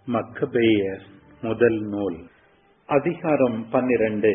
மக்கபேயர் முதல் நூல் அதிகாரம் பன்னிரண்டு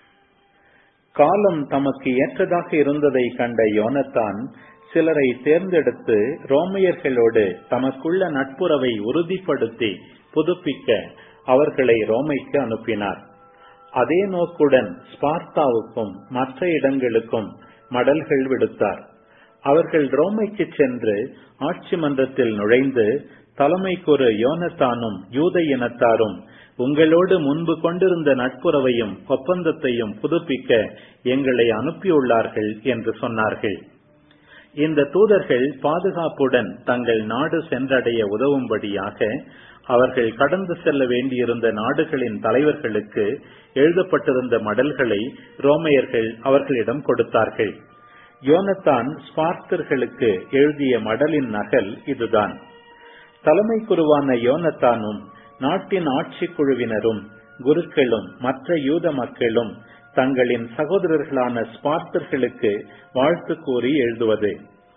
காலம் தமக்கு ஏற்றதாக இருந்ததை கண்ட யோனத்தான் சிலரை தேர்ந்தெடுத்து ரோமையர்களோடு தமக்குள்ள நட்புறவை உறுதிப்படுத்தி புதுப்பிக்க அவர்களை ரோமைக்கு அனுப்பினார் அதே நோக்குடன் ஸ்பார்த்தாவுக்கும் மற்ற இடங்களுக்கும் மடல்கள் விடுத்தார் அவர்கள் ரோமைக்கு சென்று ஆட்சி மன்றத்தில் நுழைந்து தலைமைக்கொரு யோனத்தானும் யூத இனத்தாரும் உங்களோடு முன்பு கொண்டிருந்த நட்புறவையும் ஒப்பந்தத்தையும் புதுப்பிக்க எங்களை அனுப்பியுள்ளார்கள் என்று சொன்னார்கள் இந்த தூதர்கள் பாதுகாப்புடன் தங்கள் நாடு சென்றடைய உதவும்படியாக அவர்கள் கடந்து செல்ல வேண்டியிருந்த நாடுகளின் தலைவர்களுக்கு எழுதப்பட்டிருந்த மடல்களை ரோமையர்கள் அவர்களிடம் கொடுத்தார்கள் யோனத்தான் ஸ்பார்த்தர்களுக்கு எழுதிய மடலின் நகல் இதுதான் தலைமை குருவான யோனத்தானும் நாட்டின் ஆட்சி குழுவினரும் குருக்களும் மற்ற யூத மக்களும் தங்களின் சகோதரர்களான ஸ்பார்த்தர்களுக்கு வாழ்த்து கூறி எழுதுவது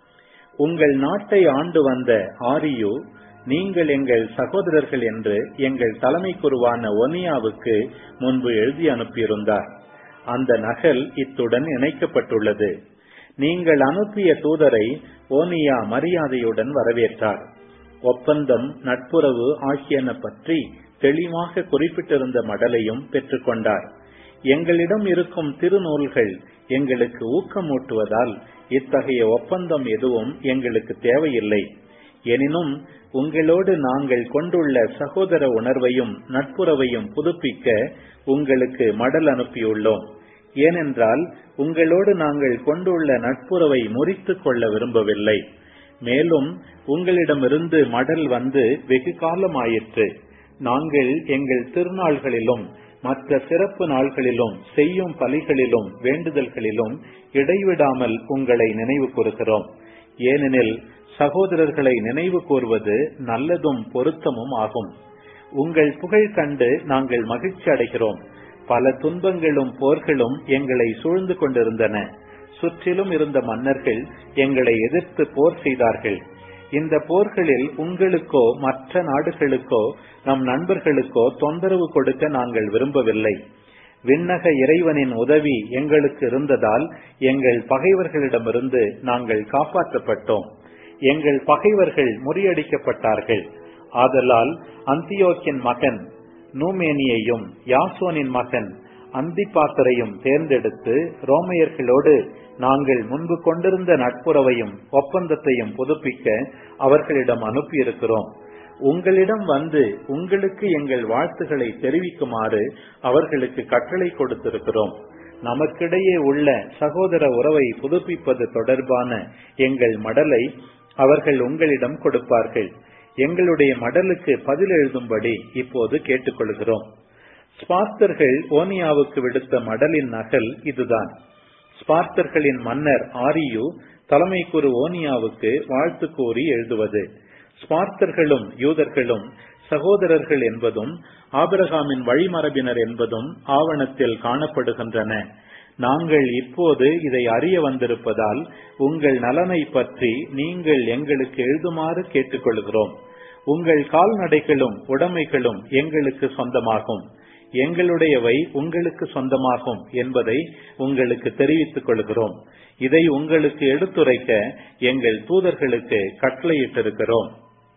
உங்கள் நாட்டை ஆண்டு வந்த ஆரியு நீங்கள் எங்கள் சகோதரர்கள் என்று எங்கள் தலைமை குருவான ஒனியாவுக்கு முன்பு எழுதி அனுப்பியிருந்தார் அந்த நகல் இத்துடன் இணைக்கப்பட்டுள்ளது நீங்கள் அனுப்பிய தூதரை ஓனியா மரியாதையுடன் வரவேற்றார் ஒப்பந்தம் நட்புறவு ஆகியன பற்றி தெளிவாக குறிப்பிட்டிருந்த மடலையும் பெற்றுக்கொண்டார் எங்களிடம் இருக்கும் திருநூல்கள் எங்களுக்கு ஊக்கமூட்டுவதால் இத்தகைய ஒப்பந்தம் எதுவும் எங்களுக்கு தேவையில்லை எனினும் உங்களோடு நாங்கள் கொண்டுள்ள சகோதர உணர்வையும் நட்புறவையும் புதுப்பிக்க உங்களுக்கு மடல் அனுப்பியுள்ளோம் ஏனென்றால் உங்களோடு நாங்கள் கொண்டுள்ள நட்புறவை முறித்து கொள்ள விரும்பவில்லை மேலும் உங்களிடமிருந்து மடல் வந்து வெகு காலம் ஆயிற்று நாங்கள் எங்கள் திருநாள்களிலும் மற்ற சிறப்பு நாள்களிலும் செய்யும் பலிகளிலும் வேண்டுதல்களிலும் இடைவிடாமல் உங்களை நினைவு கூறுகிறோம் ஏனெனில் சகோதரர்களை நினைவு கூறுவது நல்லதும் பொருத்தமும் ஆகும் உங்கள் புகழ் கண்டு நாங்கள் மகிழ்ச்சி அடைகிறோம் பல துன்பங்களும் போர்களும் எங்களை சூழ்ந்து கொண்டிருந்தன சுற்றிலும் இருந்த மன்னர்கள் எங்களை எதிர்த்து போர் செய்தார்கள் இந்த போர்களில் உங்களுக்கோ மற்ற நாடுகளுக்கோ நம் நண்பர்களுக்கோ தொந்தரவு கொடுக்க நாங்கள் விரும்பவில்லை விண்ணக இறைவனின் உதவி எங்களுக்கு இருந்ததால் எங்கள் பகைவர்களிடமிருந்து நாங்கள் காப்பாற்றப்பட்டோம் எங்கள் பகைவர்கள் முறியடிக்கப்பட்டார்கள் ஆதலால் அந்தியோக்கின் மகன் நூமேனியையும் யாசோனின் மகன் அந்திபாத்தரையும் தேர்ந்தெடுத்து ரோமையர்களோடு நாங்கள் முன்பு கொண்டிருந்த நட்புறவையும் ஒப்பந்தத்தையும் புதுப்பிக்க அவர்களிடம் அனுப்பியிருக்கிறோம் உங்களிடம் வந்து உங்களுக்கு எங்கள் வாழ்த்துக்களை தெரிவிக்குமாறு அவர்களுக்கு கட்டளை கொடுத்திருக்கிறோம் நமக்கிடையே உள்ள சகோதர உறவை புதுப்பிப்பது தொடர்பான எங்கள் மடலை அவர்கள் உங்களிடம் கொடுப்பார்கள் எங்களுடைய மடலுக்கு பதில் எழுதும்படி இப்போது கேட்டுக்கொள்கிறோம் ஸ்பார்த்தர்கள் ஓனியாவுக்கு விடுத்த மடலின் நகல் இதுதான் ஸ்பார்த்தர்களின் மன்னர் ஆரியு தலைமை குரு ஓனியாவுக்கு வாழ்த்து கூறி எழுதுவது ஸ்பார்த்தர்களும் யூதர்களும் சகோதரர்கள் என்பதும் ஆபிரகாமின் வழிமரபினர் என்பதும் ஆவணத்தில் காணப்படுகின்றன நாங்கள் இப்போது இதை அறிய வந்திருப்பதால் உங்கள் நலனை பற்றி நீங்கள் எங்களுக்கு எழுதுமாறு கேட்டுக்கொள்கிறோம் உங்கள் கால்நடைகளும் உடைமைகளும் எங்களுக்கு சொந்தமாகும் எங்களுடையவை உங்களுக்கு சொந்தமாகும் என்பதை உங்களுக்கு தெரிவித்துக் கொள்கிறோம் இதை உங்களுக்கு எடுத்துரைக்க எங்கள் தூதர்களுக்கு கட்டளையிட்டிருக்கிறோம்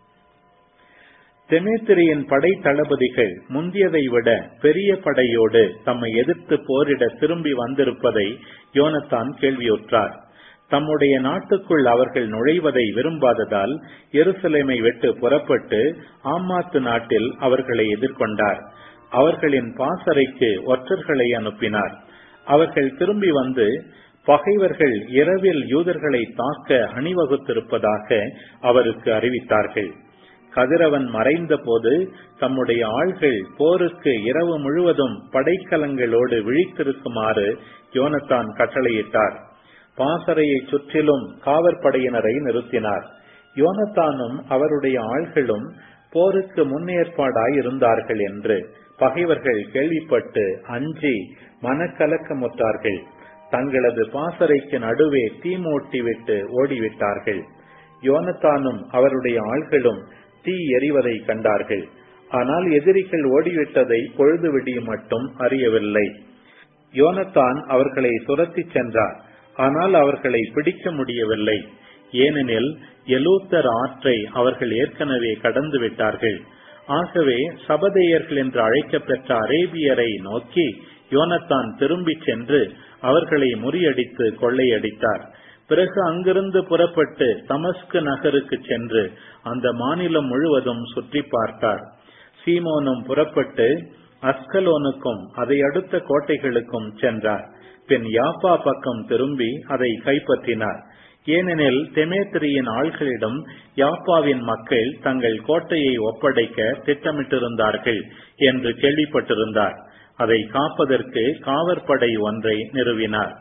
தெமேத்திரியின் படை தளபதிகள் முந்தியதை விட பெரிய படையோடு தம்மை எதிர்த்து போரிட திரும்பி வந்திருப்பதை யோனத்தான் கேள்வியுற்றார் தம்முடைய நாட்டுக்குள் அவர்கள் நுழைவதை விரும்பாததால் எருசலேமை விட்டு புறப்பட்டு ஆமாத்து நாட்டில் அவர்களை எதிர்கொண்டார் அவர்களின் பாசறைக்கு ஒற்றர்களை அனுப்பினார் அவர்கள் திரும்பி வந்து பகைவர்கள் இரவில் யூதர்களை தாக்க அணிவகுத்திருப்பதாக அவருக்கு அறிவித்தார்கள் கதிரவன் மறைந்த போது தம்முடைய ஆள்கள் போருக்கு இரவு முழுவதும் படைக்கலங்களோடு விழித்திருக்குமாறு யோனத்தான் கட்டளையிட்டார் பாசறையை சுற்றிலும் காவற்படையினரை நிறுத்தினார் யோனத்தானும் அவருடைய ஆள்களும் போருக்கு முன்னேற்பாடாய் இருந்தார்கள் என்று பகைவர்கள் கேள்விப்பட்டு அஞ்சி மனக்கலக்கமுற்றார்கள் தங்களது பாசறைக்கு நடுவே தீமூட்டி விட்டு ஓடிவிட்டார்கள் யோனத்தானும் அவருடைய ஆள்களும் தீ எறிவதை கண்டார்கள் ஆனால் எதிரிகள் ஓடிவிட்டதை பொழுது விடியும் மட்டும் அறியவில்லை யோனத்தான் அவர்களை துரத்திச் சென்றார் ஆனால் அவர்களை பிடிக்க முடியவில்லை ஏனெனில் எலூத்தர் ஆற்றை அவர்கள் ஏற்கனவே கடந்து விட்டார்கள் ஆகவே சபதேயர்கள் என்று அழைக்கப்பெற்ற அரேபியரை நோக்கி யோனத்தான் திரும்பிச் சென்று அவர்களை முறியடித்து கொள்ளையடித்தார் பிறகு அங்கிருந்து புறப்பட்டு தமஸ்கு நகருக்கு சென்று அந்த மாநிலம் முழுவதும் சுற்றி பார்த்தார் சீமோனும் புறப்பட்டு அஸ்கலோனுக்கும் அதை அடுத்த கோட்டைகளுக்கும் சென்றார் பின் யாப்பா பக்கம் திரும்பி அதை கைப்பற்றினார் ஏனெனில் தெமேத்திரியின் ஆள்களிடம் யாப்பாவின் மக்கள் தங்கள் கோட்டையை ஒப்படைக்க திட்டமிட்டிருந்தார்கள் என்று கேள்விப்பட்டிருந்தார் அதை காப்பதற்கு காவற்படை ஒன்றை நிறுவினார்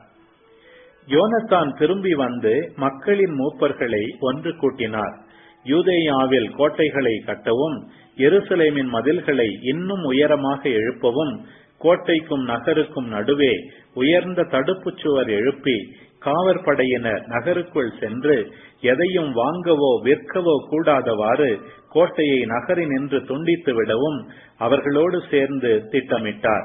யோனத்தான் திரும்பி வந்து மக்களின் மூப்பர்களை ஒன்று கூட்டினார் யூதேயாவில் கோட்டைகளை கட்டவும் எருசலேமின் மதில்களை இன்னும் உயரமாக எழுப்பவும் கோட்டைக்கும் நகருக்கும் நடுவே உயர்ந்த தடுப்புச் சுவர் எழுப்பி காவற்படையினர் நகருக்குள் சென்று எதையும் வாங்கவோ விற்கவோ கூடாதவாறு கோட்டையை நகரினின்று துண்டித்து விடவும் அவர்களோடு சேர்ந்து திட்டமிட்டார்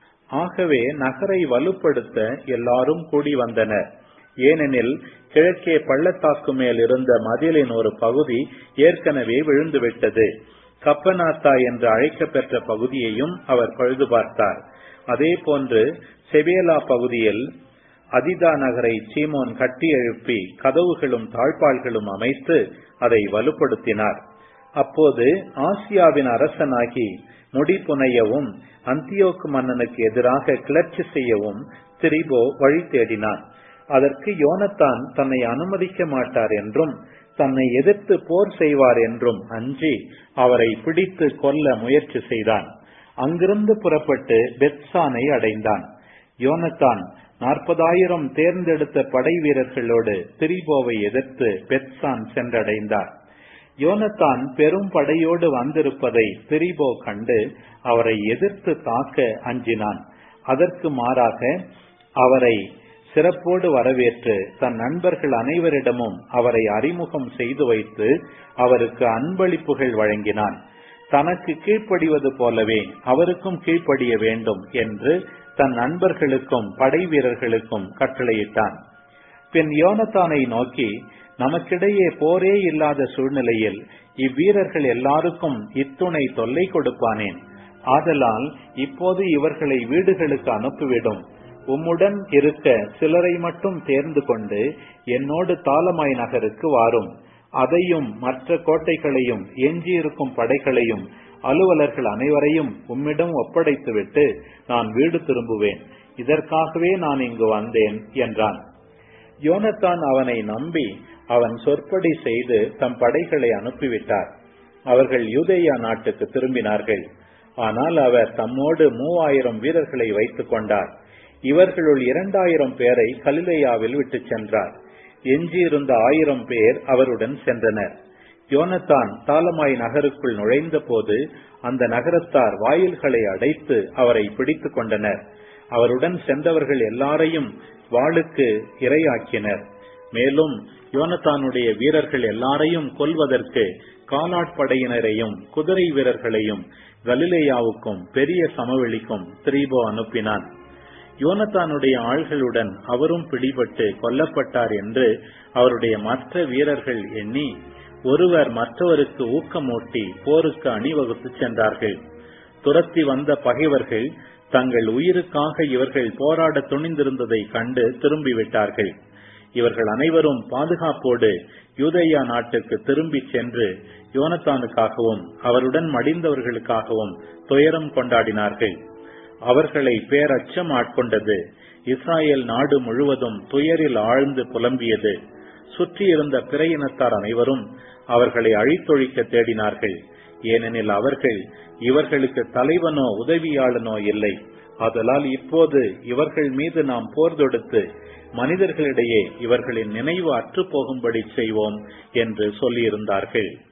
ஆகவே நகரை வலுப்படுத்த எல்லாரும் கூடி வந்தனர் ஏனெனில் கிழக்கே பள்ளத்தாக்கு மேல் இருந்த மதிலின் ஒரு பகுதி ஏற்கனவே விழுந்துவிட்டது கப்பனாத்தா என்று அழைக்கப்பெற்ற பகுதியையும் அவர் பழுது பார்த்தார் அதே போன்று செபேலா பகுதியில் அதிதா நகரை சீமோன் கட்டி எழுப்பி கதவுகளும் தாழ்பாள்களும் அமைத்து அதை வலுப்படுத்தினார் அப்போது ஆசியாவின் அரசனாகி முடிப்புனையவும் அந்தியோக்கு மன்னனுக்கு எதிராக கிளர்ச்சி செய்யவும் திரிபோ வழி தேடினான் அதற்கு யோனத்தான் தன்னை அனுமதிக்க மாட்டார் என்றும் தன்னை எதிர்த்து போர் செய்வார் என்றும் அஞ்சி அவரை பிடித்து கொல்ல முயற்சி செய்தான் அங்கிருந்து புறப்பட்டு பெத்சானை அடைந்தான் யோனத்தான் நாற்பதாயிரம் தேர்ந்தெடுத்த படை வீரர்களோடு திரிபோவை எதிர்த்து பெத்சான் சென்றடைந்தார் யோனத்தான் பெரும் படையோடு வந்திருப்பதை திரிபோ கண்டு அவரை எதிர்த்து தாக்க அஞ்சினான் அதற்கு மாறாக அவரை சிறப்போடு வரவேற்று தன் நண்பர்கள் அனைவரிடமும் அவரை அறிமுகம் செய்து வைத்து அவருக்கு அன்பளிப்புகள் வழங்கினான் தனக்கு கீழ்ப்படிவது போலவே அவருக்கும் கீழ்ப்படிய வேண்டும் என்று தன் நண்பர்களுக்கும் படை வீரர்களுக்கும் கட்டளையிட்டான் பின் யோனத்தானை நோக்கி நமக்கிடையே போரே இல்லாத சூழ்நிலையில் இவ்வீரர்கள் எல்லாருக்கும் இத்துணை தொல்லை கொடுப்பானேன் ஆதலால் இப்போது இவர்களை வீடுகளுக்கு அனுப்பிவிடும் உம்முடன் இருக்க சிலரை மட்டும் தேர்ந்து கொண்டு என்னோடு தாளமாய் நகருக்கு வாரும் அதையும் மற்ற கோட்டைகளையும் எஞ்சியிருக்கும் படைகளையும் அலுவலர்கள் அனைவரையும் உம்மிடம் ஒப்படைத்துவிட்டு நான் வீடு திரும்புவேன் இதற்காகவே நான் இங்கு வந்தேன் என்றான் யோனத்தான் அவனை நம்பி அவன் சொற்படி செய்து தம் படைகளை அனுப்பிவிட்டார் அவர்கள் யூதேயா நாட்டுக்கு திரும்பினார்கள் ஆனால் அவர் தம்மோடு மூவாயிரம் வீரர்களை வைத்துக் கொண்டார் இவர்களுள் இரண்டாயிரம் பேரை கலிலேயாவில் விட்டுச் சென்றார் எஞ்சியிருந்த ஆயிரம் பேர் அவருடன் சென்றனர் யோனத்தான் தாலமாய் நகருக்குள் நுழைந்த போது அந்த நகரத்தார் வாயில்களை அடைத்து அவரை பிடித்துக் கொண்டனர் அவருடன் சென்றவர்கள் எல்லாரையும் வாளுக்கு இரையாக்கினர் மேலும் யோனத்தானுடைய வீரர்கள் எல்லாரையும் கொல்வதற்கு காலாட்படையினரையும் குதிரை வீரர்களையும் கலிலேயாவுக்கும் பெரிய சமவெளிக்கும் திரீபோ அனுப்பினான் யோனத்தானுடைய ஆள்களுடன் அவரும் பிடிபட்டு கொல்லப்பட்டார் என்று அவருடைய மற்ற வீரர்கள் எண்ணி ஒருவர் மற்றவருக்கு ஊக்கமூட்டி போருக்கு அணிவகுத்து சென்றார்கள் துரத்தி வந்த பகைவர்கள் தங்கள் உயிருக்காக இவர்கள் போராட துணிந்திருந்ததை கண்டு திரும்பிவிட்டார்கள் இவர்கள் அனைவரும் பாதுகாப்போடு யூதேயா நாட்டுக்கு திரும்பி சென்று யோனத்தானுக்காகவும் அவருடன் மடிந்தவர்களுக்காகவும் துயரம் கொண்டாடினார்கள் அவர்களை பேரச்சம் ஆட்கொண்டது இஸ்ராயேல் நாடு முழுவதும் துயரில் ஆழ்ந்து புலம்பியது சுற்றியிருந்த பிற இனத்தார் அனைவரும் அவர்களை அழித்தொழிக்க தேடினார்கள் ஏனெனில் அவர்கள் இவர்களுக்கு தலைவனோ உதவியாளனோ இல்லை ஆதலால் இப்போது இவர்கள் மீது நாம் போர் தொடுத்து மனிதர்களிடையே இவர்களின் நினைவு அற்று போகும்படி செய்வோம் என்று சொல்லியிருந்தார்கள்